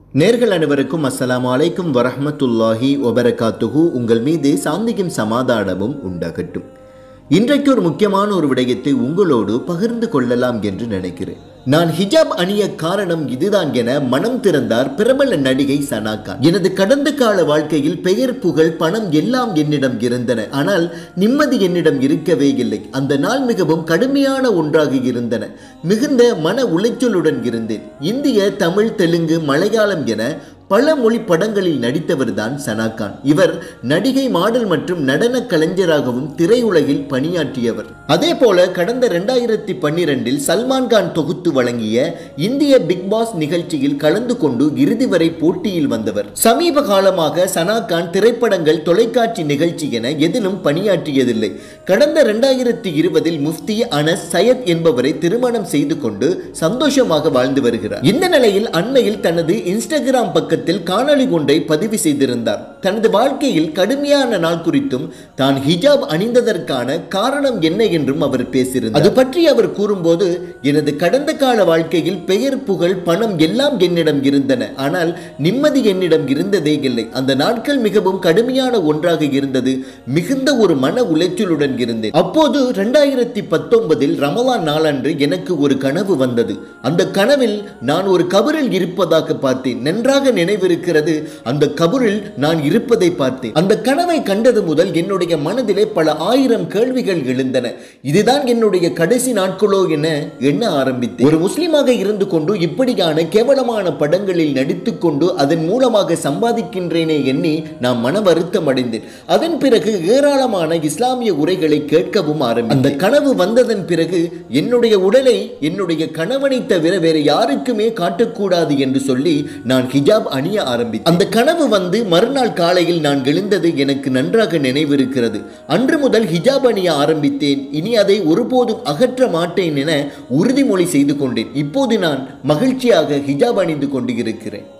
நேர்கள் அனைவருக்கும் அஸ்ஸலாமு அலைக்கும் வரஹ்மத்துல்லாஹி வபரகாத்துஹு உங்கள் மீது சாந்திக்கும் சமாதானமும் உண்டாகட்டும் இன்றைக்கு ஒரு முக்கியமான ஒரு விடயத்தை உங்களோடு பகிர்ந்து கொள்ளலாம் என்று நினைக்கிறேன் நான் ஹிஜாப் அணிய காரணம் இதுதான் என மனம் திறந்தார் பிரபல நடிகை சனா கான் எனது கடந்த கால வாழ்க்கையில் பெயர் புகழ் பணம் எல்லாம் என்னிடம் இருந்தன ஆனால் நிம்மதி என்னிடம் இருக்கவே இல்லை அந்த நாள் மிகவும் கடுமையான ஒன்றாக இருந்தன மிகுந்த மன உளைச்சலுடன் இருந்தேன் இந்திய தமிழ் தெலுங்கு மலையாளம் என பல மொழி படங்களில் நடித்தவர் தான் சனாகான் இவர் நடிகை மாடல் மற்றும் நடன கலைஞராகவும் திரையுலகில் பணியாற்றியவர் அதே போல கடந்த ரெண்டாயிரத்தி பன்னிரெண்டில் சல்மான் கான் தொகுத்து வழங்கிய இந்திய பிக் பாஸ் நிகழ்ச்சியில் கலந்து கொண்டு இறுதி வரை போட்டியில் வந்தவர் சமீப காலமாக சனாகான் திரைப்படங்கள் தொலைக்காட்சி நிகழ்ச்சி என எதிலும் பணியாற்றியதில்லை கடந்த ரெண்டாயிரத்தி இருபதில் முஃப்தி அனஸ் சையத் என்பவரை திருமணம் செய்து கொண்டு சந்தோஷமாக வாழ்ந்து வருகிறார் இந்த நிலையில் அண்மையில் தனது இன்ஸ்டாகிராம் பக்கத்தில் காணொளி ஒன்றை பதிவு செய்திருந்தார் தனது வாழ்க்கையில் கடுமையான நாள் குறித்தும் தான் ஹிஜாப் அணிந்ததற்கான காரணம் என்ன என்றும் அவர் பேசியிருந்தார் அது பற்றி அவர் கூறும்போது எனது கடந்த கால வாழ்க்கையில் பெயர் புகழ் பணம் எல்லாம் என்னிடம் இருந்தன ஆனால் நிம்மதி என்னிடம் இருந்ததே இல்லை அந்த நாட்கள் மிகவும் கடுமையான ஒன்றாக இருந்தது மிகுந்த ஒரு மன உளைச்சலுடன் இருந்தேன் அப்போது ரெண்டாயிரத்தி பத்தொன்பதில் ரமலான் நாளன்று எனக்கு ஒரு கனவு வந்தது அந்த கனவில் நான் ஒரு கபரில் இருப்பதாக பார்த்தேன் நன்றாக நினைவிருக்கிறது அந்த கபரில் நான் இருப்பதை பார்த்தேன் அந்த கனவை கண்டது முதல் என்னுடைய மனதிலே பல ஆயிரம் கேள்விகள் எழுந்தன இதுதான் என்னுடைய கடைசி நாட்களோ என எண்ண ஆரம்பித்தேன் ஒரு முஸ்லிமாக இருந்து கொண்டு இப்படியான கேவலமான படங்களில் நடித்துக் கொண்டு அதன் மூலமாக சம்பாதிக்கின்றேனே எண்ணி நான் மன வருத்தம் அடைந்தேன் அதன் பிறகு ஏராளமான இஸ்லாமிய உரைகளை கேட்கவும் ஆரம்பித்தேன் அந்த கனவு வந்ததன் பிறகு என்னுடைய உடலை என்னுடைய கணவனை தவிர வேறு யாருக்குமே காட்டக்கூடாது என்று சொல்லி நான் ஹிஜாப் அணிய ஆரம்பித்தேன் அந்த கனவு வந்து மறுநாள் காலையில் நான் எழுந்தது எனக்கு நன்றாக நினைவிருக்கிறது அன்று முதல் ஹிஜாப் அணிய ஆரம்பித்தேன் இனி அதை ஒருபோதும் அகற்ற மாட்டேன் என உறுதிமொழி செய்து கொண்டேன் இப்போது நான் மகிழ்ச்சியாக ஹிஜாப் அணிந்து கொண்டு இருக்கிறேன்